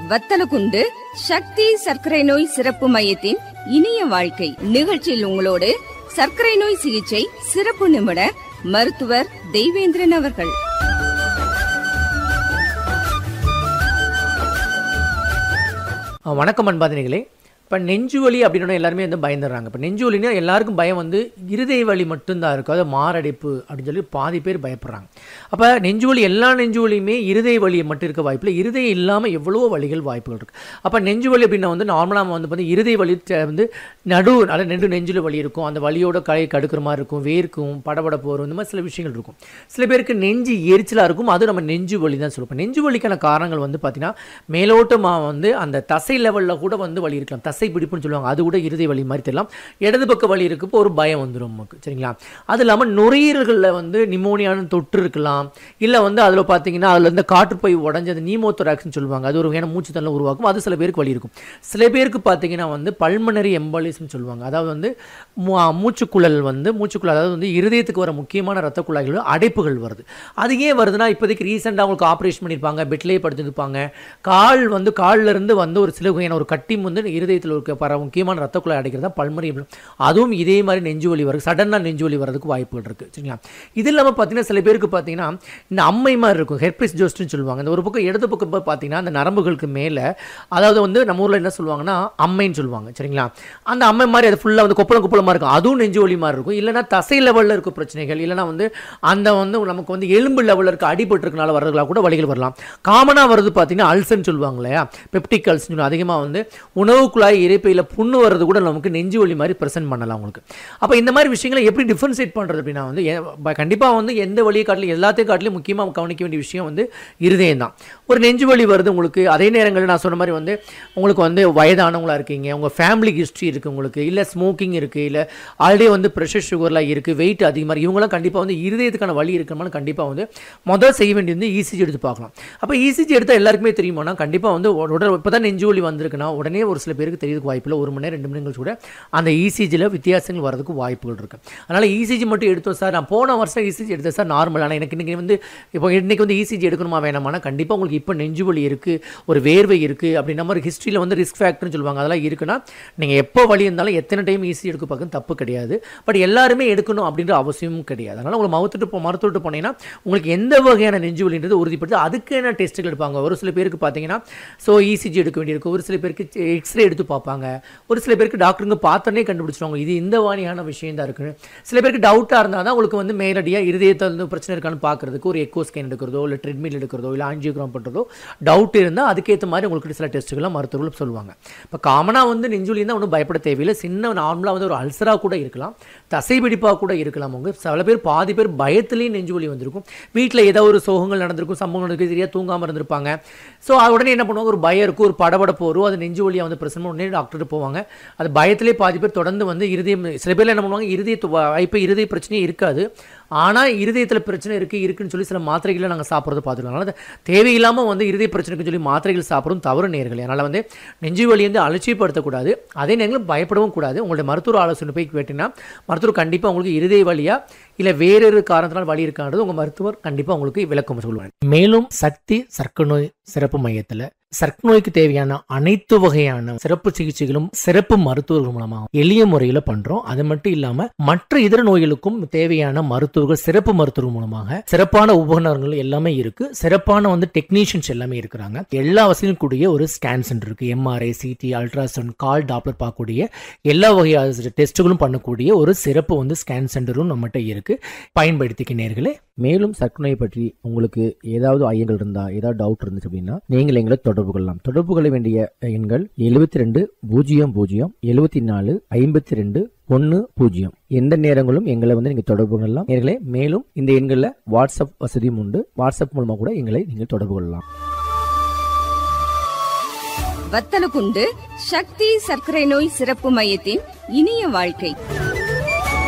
வத்தலகுண்டு சக்தி சர்க்கரை நோய் சிறப்பு மையத்தின் இனிய வாழ்க்கை நிகழ்ச்சியில் உங்களோடு சர்க்கரை நோய் சிகிச்சை சிறப்பு நிபுணர் மருத்துவர் தெய்வேந்திரன் அவர்கள் அஹ் வணக்கம் அன்பாதினிகளே இப்போ நெஞ்சு வலி அப்படின்னா எல்லாருமே வந்து பயந்துடுறாங்க இப்போ நெஞ்சு வலினா எல்லாருக்கும் பயம் வந்து இருதய வலி மட்டும்தான் இருக்கும் அது மாரடைப்பு அப்படின்னு சொல்லி பாதி பேர் பயப்படுறாங்க அப்போ நெஞ்சு வலி எல்லா நெஞ்சு வலியுமே இருதய வலி மட்டும் இருக்க வாய்ப்பில்லை இருதயம் இல்லாமல் எவ்வளவோ வலிகள் வாய்ப்புகள் இருக்குது அப்போ நெஞ்சு வலி அப்படின்னா வந்து நார்மலாக வந்து பார்த்து இருதய வலி த- வந்து நடு அதாவது நெடு நெஞ்சில் வலி இருக்கும் அந்த வலியோட கை கடுக்கிற மாதிரி இருக்கும் வேர்க்கும் படபடப்பு வரும் இந்த மாதிரி சில விஷயங்கள் இருக்கும் சில பேருக்கு நெஞ்சு எரிச்சலாக இருக்கும் அது நம்ம நெஞ்சு வலி தான் சொல்லுவோம் நெஞ்சு வலிக்கான காரணங்கள் வந்து பார்த்தீங்கன்னா மேலோட்டமாக வந்து அந்த தசை லெவலில் கூட வந்து வலி இருக்கலாம் தசை பிடிப்புன்னு சொல்லுவாங்க அது கூட இருதய வலி மாதிரி தெரியலாம் இடது பக்க வலி இருக்கப்போ ஒரு பயம் வந்துடும் நமக்கு சரிங்களா அது இல்லாமல் நுரையீரல்களில் வந்து நிமோனியான தொற்று இருக்கலாம் இல்லை வந்து அதில் பார்த்தீங்கன்னா அதில் இருந்து காற்றுப்பை உடஞ்சது நீமோத்தொராக்ஸ்னு சொல்லுவாங்க அது ஒரு வகையான மூச்சு தள்ள உருவாக்கும் அது சில பேருக்கு வலி இருக்கும் சில பேருக்கு பார்த்தீங்கன்னா வந்து பல்மனரி எம்பாலிசம் சொல்லுவாங்க அதாவது வந்து மூ- மூச்சுக்குழல் வந்து மூச்சுக்குழல் அதாவது வந்து இருதயத்துக்கு வர முக்கியமான ரத்த குழாய்கள் அடைப்புகள் வருது அது ஏன் வருதுன்னா இப்போதைக்கு ரீசெண்டாக அவங்களுக்கு ஆப்ரேஷன் பண்ணியிருப்பாங்க பெட்லேயே படுத்துருப்பாங்க கால் வந்து கால்ல இருந்து வந்து ஒரு சில வகையான ஒரு கட்டி வந்து இருதயத்தில் இருக்க பர முக்கியமான ரத்த குழாய் அடைக்கிறது தான் பல்மரி அதுவும் இதே மாதிரி நெஞ்சு வலி வருது சடனாக நெஞ்சு வலி வரதுக்கு வாய்ப்புகள் இருக்குது சரிங்களா இது இல்லாமல் பார்த்தீங்கன்னா சில பேருக்கு பார்த்தீங்கன்னா இந்த அம்மை மாதிரி இருக்கும் ஹெர்பிஸ் ஜோஸ்ட்னு சொல்லுவாங்க இந்த ஒரு பக்கம் இடது பக்கம் போய் பார்த்தீங்கன்னா அந்த நரம்புகளுக்கு மேலே அதாவது வந்து நம்ம ஊரில் என்ன சொல்லுவாங்கன்னா அம்மைன்னு சொல்லுவாங்க சரிங்களா அந்த அம்மை மாதிரி அது ஃபுல்லாக வந்து கொப்பளம் கொப்பளமாக இருக்கும் அதுவும் நெஞ்சு வலி மாதிரி இருக்கும் இல்லைன்னா தசை லெவலில் இருக்க பிரச்சனைகள் இல்லைன்னா வந்து அந்த வந்து நமக்கு வந்து எலும்பு லெவலில் இருக்க அடிபட்டிருக்கனால வர்றதுலாம் கூட வலிகள் வரலாம் காமனாக வருது பார்த்தீங்கன்னா அல்சர்னு சொல்லுவாங்க இல்லையா பெப்டிக் அல்சர்னு சொல்லுவாங்க அதிகமாக வந்து உணவு குழாய் இறைப்பையில் புண்ணு வர்றது கூட நமக்கு நெஞ்சு வலி மாதிரி ப்ரெசென்ட் பண்ணலாம் உங்களுக்கு அப்போ இந்த மாதிரி விஷயங்களை எப்படி டிஃபரன்ஷியேட் பண்ணுறது அப்படின்னா வந்து கண்டிப்பாக வந்து எந்த வழியை காட்டிலும் எல்லாத்தையும் காட்டிலும் முக்கியமாக கவனிக்க வேண்டிய விஷயம் வந்து இருதயம் தான் ஒரு நெஞ்சு வலி வருது உங்களுக்கு அதே நேரங்களில் நான் சொன்ன மாதிரி வந்து உங்களுக்கு வந்து வயதானவங்களா இருக்கீங்க உங்கள் ஃபேமிலி ஹிஸ்ட்ரி இருக்குது உங்களுக்கு இல்லை ஸ்மோக்கிங் இருக்குது இல்லை ஆல்ரெடி வந்து ப்ரெஷர் சுகர்லாம் இருக்குது வெயிட் அதிகமாக இருக்குது இவங்களாம் கண்டிப்பாக வந்து இருதயத்துக்கான வலி இருக்கிறனால கண்டிப்பாக வந்து முதல் செய்ய வேண்டியது வந்து இசிஜி எடுத்து பார்க்கலாம் அப்போ இசிஜி எடுத்தால் எல்லாருக்குமே தெரியுமானா கண்டிப்பாக வந்து உடனே இப்போ தான் நெஞ்சு வலி வந்திருக்குன்னா உடனே ஒரு சில பேருக்கு தெரியறதுக்கு வாய்ப்பு இல்லை ஒரு மணி நேரம் ரெண்டு மணி நேரம் கூட அந்த இசிஜியில் வித்தியாசங்கள் வரதுக்கு வாய்ப்புகள் இருக்குது அதனால் இசிஜி மட்டும் எடுத்தோம் சார் நான் போன வருஷம் இசிஜி எடுத்தேன் சார் நார்மல் ஆனால் எனக்கு இன்றைக்கி வந்து இப்போ இன்னைக்கு வந்து இசிஜி எடுக்கணுமா வேணாமானா கண்டிப்பாக உங்களுக்கு இப்போ நெஞ்சு வலி இருக்குது ஒரு வேர்வை இருக்குது அப்படின்ற மாதிரி ஹிஸ்ட்ரியில் வந்து ரிஸ்க் ஃபேக்டர்னு சொல்லுவாங்க அதெல்லாம் இருக்குன்னா நீங்கள் எப்போ வலி இருந்தாலும் எத்தனை டைம் இசிஜி எடுக்க பார்க்க தப்பு கிடையாது பட் எல்லாருமே எடுக்கணும் அப்படின்ற அவசியமும் கிடையாது அதனால் உங்களை மருத்துட்டு போ மருத்துவட்டு போனீங்கன்னா உங்களுக்கு எந்த வகையான நெஞ்சு வலின்றது உறுதிப்படுத்தி அதுக்கான டெஸ்ட்டுகள் எடுப்பாங்க ஒரு சில பேருக்கு பார்த்தீங்கன்னா ஸோ இசிஜி எடுக்க வேண்டியிருக்கும் ஒரு சில பேருக்கு எக்ஸ்ரே எடுத்து பார்ப்பாங்க ஒரு சில பேருக்கு டாக்டருங்க பார்த்தோன்னே கண்டுபிடிச்சிருவாங்க இது இந்த வாணியான விஷயம் தான் இருக்குன்னு சில பேருக்கு டவுட்டாக இருந்தால் தான் உங்களுக்கு வந்து மேலடியாக இருதயத்தில் வந்து பிரச்சனை இருக்கான்னு பார்க்கறதுக்கு ஒரு எக்கோ ஸ்கேன் எடுக்கிறதோ இல்லை ட்ரெட்மில் எடுக்கிறதோ இல்லை ஆஞ்சியோகிராம் பண்ணுறதோ டவுட் இருந்தால் அதுக்கேற்ற மாதிரி உங்களுக்கு சில டெஸ்ட்டுகள்லாம் மருத்துவர்கள் சொல்லுவாங்க இப்போ காமனாக வந்து நெஞ்சுலி தான் ஒன்றும் பயப்பட தேவையில்லை சின்ன நார்மலாக வந்து ஒரு அல்சராக கூட இருக்கலாம் தசைபிடிப்பாக கூட இருக்கலாம் உங்க சில பேர் பாதி பேர் பயத்துலேயும் நெஞ்சு வலி வந்திருக்கும் வீட்டில் ஏதோ ஒரு சோகங்கள் நடந்திருக்கும் சம்பவம் நடந்திருக்கு சரியாக தூங்காமல் இருந்திருப்பாங்க ஸோ அது உடனே என்ன பண்ணுவாங்க ஒரு பயம் இருக்கும் ஒரு படபடப்பு வரும் அது நெஞ்சு வலியாக வந்து பிரச்சனை உடனே டாக்டர் போவாங்க அது பயத்திலே பாதி பேர் தொடர்ந்து வந்து இருதயம் சில பேர் என்ன பண்ணுவாங்க இருதய வாய்ப்பு இருதய பிரச்சனையே இருக்காது ஆனால் இருதயத்தில் பிரச்சனை இருக்குது இருக்குன்னு சொல்லி சில மாத்திரைகளை நாங்கள் சாப்பிட்றது பார்த்துருக்கோம் அதனால் தேவையில்லாமல் வந்து இருதய பிரச்சனைக்கு சொல்லி மாத்திரைகள் சாப்பிடும் தவறு நேர்கள் அதனால் வந்து நெஞ்சு வலி வந்து அலட்சியப்படுத்தக்கூடாது அதே நேரத்தில் பயப்படவும் கூடாது உங்களுடைய மருத்துவ ஆலோசனை போய் கேட்டிங்கன்னா மருத்துவர் கண்டிப்பாக உங்களுக்கு இருதய வலியா இல்லை வேறொரு காரணத்தினால் வலி இருக்கான்றது உங்கள் மருத்துவர் கண்டிப்பாக உங்களுக்கு விளக்கம் சொல்லுவாங்க மேலும் சக்தி சர்க்கரை நோய் சிறப்பு மையத்தில் சர்க்கரை நோய்க்கு தேவையான அனைத்து வகையான சிறப்பு சிகிச்சைகளும் சிறப்பு மருத்துவர்கள் மூலமா எளிய முறையில் பண்றோம் அது மட்டும் இல்லாம மற்ற இதர நோய்களுக்கும் தேவையான மருத்துவர்கள் சிறப்பு மருத்துவர்கள் மூலமாக சிறப்பான உபகரணங்கள் எல்லாமே இருக்கு சிறப்பான வந்து டெக்னீஷியன்ஸ் எல்லாமே இருக்கிறாங்க எல்லா வசதியும் கூடிய ஒரு ஸ்கேன் சென்டர் இருக்கு எம்ஆர்ஐ சிடி அல்ட்ராசவுண்ட் கால் டாப்லர் பார்க்கக்கூடிய எல்லா வகையான டெஸ்ட்டுகளும் பண்ணக்கூடிய ஒரு சிறப்பு வந்து ஸ்கேன் சென்டரும் நம்மகிட்ட இருக்கு பயன்படுத்திக்க நேர்களே மேலும் சர்க்கரை நோய் பற்றி உங்களுக்கு ஏதாவது ஐயங்கள் இருந்தா ஏதாவது டவுட் இருந்துச்சு அப்படின்னா நீங்கள் எங்களை தொடர்பு கொள்ளலாம் தொடர்பு கொள்ள வேண்டிய எண்கள் எழுபத்தி ரெண்டு பூஜ்ஜியம் பூஜ்ஜியம் எழுபத்தி நாலு ஐம்பத்தி ரெண்டு ஒன்று பூஜ்ஜியம் எந்த நேரங்களும் எங்களை வந்து நீங்கள் தொடர்பு கொள்ளலாம் நேர்களே மேலும் இந்த எண்களில் வாட்ஸ்அப் வசதியும் உண்டு வாட்ஸ்அப் மூலமாக கூட எங்களை நீங்கள் தொடர்பு கொள்ளலாம் வத்தலகுண்டு சக்தி சர்க்கரை நோய் சிறப்பு மையத்தின் இனிய வாழ்க்கை